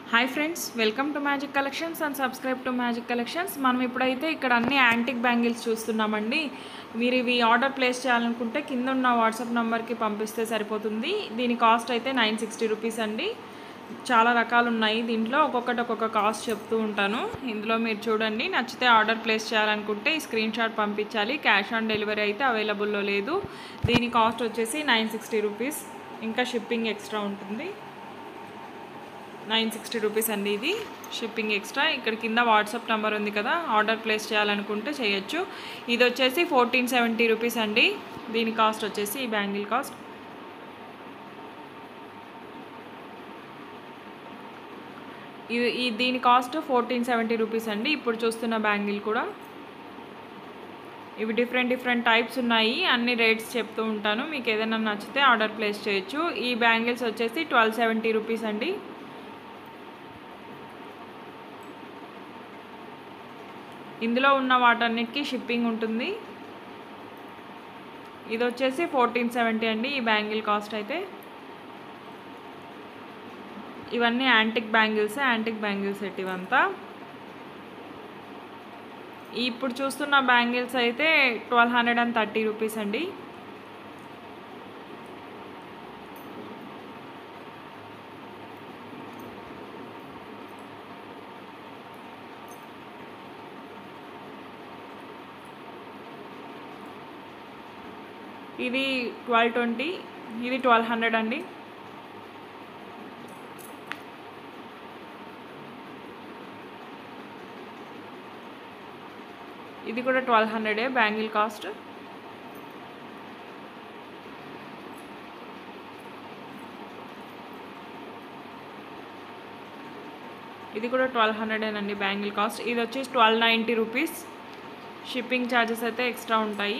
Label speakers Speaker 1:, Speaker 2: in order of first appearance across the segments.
Speaker 1: hi friends welcome to magic collections and subscribe to magic collections మనం ఇప్పుడైతే ఇక్కడ అన్ని యాంటిక్ బ్యాంగిల్స్ చూస్తున్నామండి మీరు ఇవి ఆర్డర్ ప్లేస్ చేయాలనుకుంటే కింద ఉన్న వాట్సాప్ నెంబర్కి పంపిస్తే సరిపోతుంది దీని కాస్ట్ అయితే నైన్ సిక్స్టీ రూపీస్ అండి చాలా రకాలు ఉన్నాయి దీంట్లో ఒక్కొక్కటి ఒక్కొక్క కాస్ట్ చెప్తూ ఉంటాను ఇందులో మీరు చూడండి నచ్చితే ఆర్డర్ ప్లేస్ చేయాలనుకుంటే ఈ స్క్రీన్ షాట్ పంపించాలి క్యాష్ ఆన్ డెలివరీ అయితే అవైలబుల్లో లేదు దీని కాస్ట్ వచ్చేసి నైన్ సిక్స్టీ రూపీస్ ఇంకా షిప్పింగ్ ఎక్స్ట్రా ఉంటుంది నైన్ సిక్స్టీ రూపీస్ అండి ఇది షిప్పింగ్ ఎక్స్ట్రా ఇక్కడ కింద వాట్సాప్ నెంబర్ ఉంది కదా ఆర్డర్ ప్లేస్ చేయాలనుకుంటే చేయొచ్చు ఇది వచ్చేసి ఫోర్టీన్ సెవెంటీ రూపీస్ అండి దీని కాస్ట్ వచ్చేసి ఈ బ్యాంగిల్ కాస్ట్ ఇది ఈ దీని కాస్ట్ ఫోర్టీన్ సెవెంటీ రూపీస్ అండి ఇప్పుడు చూస్తున్న బ్యాంగిల్ కూడా ఇవి డిఫరెంట్ డిఫరెంట్ టైప్స్ ఉన్నాయి అన్ని రేట్స్ చెప్తూ ఉంటాను మీకు ఏదైనా నచ్చితే ఆర్డర్ ప్లేస్ చేయొచ్చు ఈ బ్యాంగిల్స్ వచ్చేసి ట్వెల్వ్ సెవెంటీ రూపీస్ అండి ఇందులో ఉన్న వాటన్నిటికీ షిప్పింగ్ ఉంటుంది ఇది వచ్చేసి ఫోర్టీన్ సెవెంటీ అండి ఈ బ్యాంగిల్ కాస్ట్ అయితే ఇవన్నీ antique bangles antique bangles set ఇవంతా ఇప్పుడు చూస్తున్న బ్యాంగిల్స్ అయితే twelve hundred and thirty rupees అండి ఇది ట్వెల్వ్ ట్వంటీ ఇది ట్వెల్వ్ హండ్రెడ్ అండి ఇది కూడా ట్వెల్వ్ హండ్రెడే బ్యాంగిల్ కాస్ట్ ఇది కూడా ట్వెల్వ్ హండ్రెడేనండి బ్యాంగిల్ కాస్ట్ ఇది వచ్చేసి twelve ninety rupees shipping charges అయితే ఎక్స్ట్రా ఉంటాయి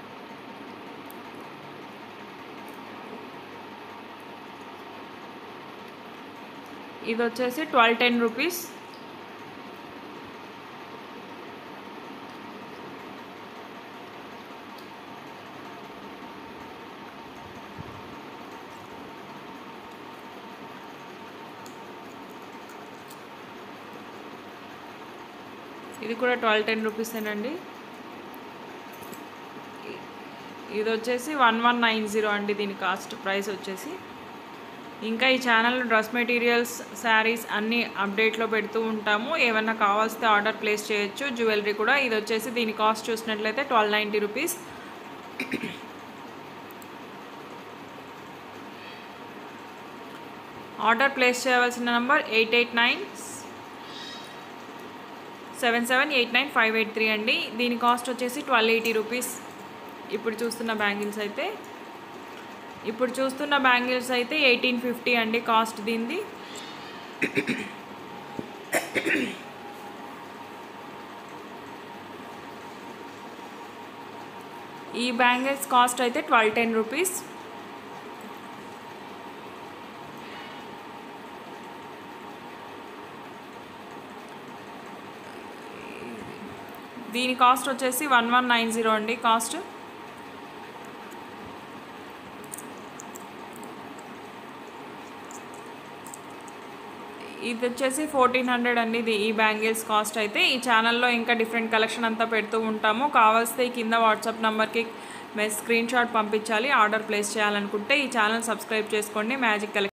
Speaker 1: ఇది వచ్చేసి ట్వెల్వ్ టెన్ రూపీస్ ఇది కూడా ట్వెల్వ్ టెన్ రూపీసేనండి ఇది వచ్చేసి వన్ వన్ నైన్ జీరో అండి దీని కాస్ట్ ప్రైస్ వచ్చేసి ఇంకా ఈ ఛానల్ డ్రెస్ మెటీరియల్స్ శారీస్ అన్నీ అప్డేట్లో పెడుతూ ఉంటాము ఏమన్నా కావాల్స్తే ఆర్డర్ ప్లేస్ చేయొచ్చు జ్యువెలరీ కూడా ఇది వచ్చేసి దీని కాస్ట్ చూసినట్లయితే twelve ninety rupees order place చేయవలసిన number eight eight nine seven seven eight nine five eight three అండి దీని కాస్ట్ వచ్చేసి ట్వెల్వ్ ఎయిటీ రూపీస్ ఇప్పుడు చూస్తున్న బ్యాంగిల్స్ అయితే ఇప్పుడు చూస్తున్న బ్యాంగిల్స్ అయితే ఎయిటీన్ ఫిఫ్టీ అండి కాస్ట్ దీనిది ఈ బ్యాంగిల్స్ కాస్ట్ అయితే ట్వెల్వ్ టెన్ రూపీస్ దీని కాస్ట్ వచ్చేసి వన్ వన్ నైన్ జీరో అండి కాస్ట్ ఇది వచ్చేసి ఫోర్టీన్ హండ్రెడ్ అండి ఇది ఈ బ్యాంగిల్స్ కాస్ట్ అయితే ఈ ఛానల్లో ఇంకా డిఫరెంట్ కలెక్షన్ అంతా పెడుతూ ఉంటాము కావాల్స్తే ఈ కింద వాట్సాప్ నెంబర్కి స్క్రీన్ షాట్ పంపించాలి ఆర్డర్ ప్లేస్ చేయాలనుకుంటే ఈ ఛానల్ సబ్స్క్రైబ్ చేసుకోండి మ్యాజిక్ కలెక్షన్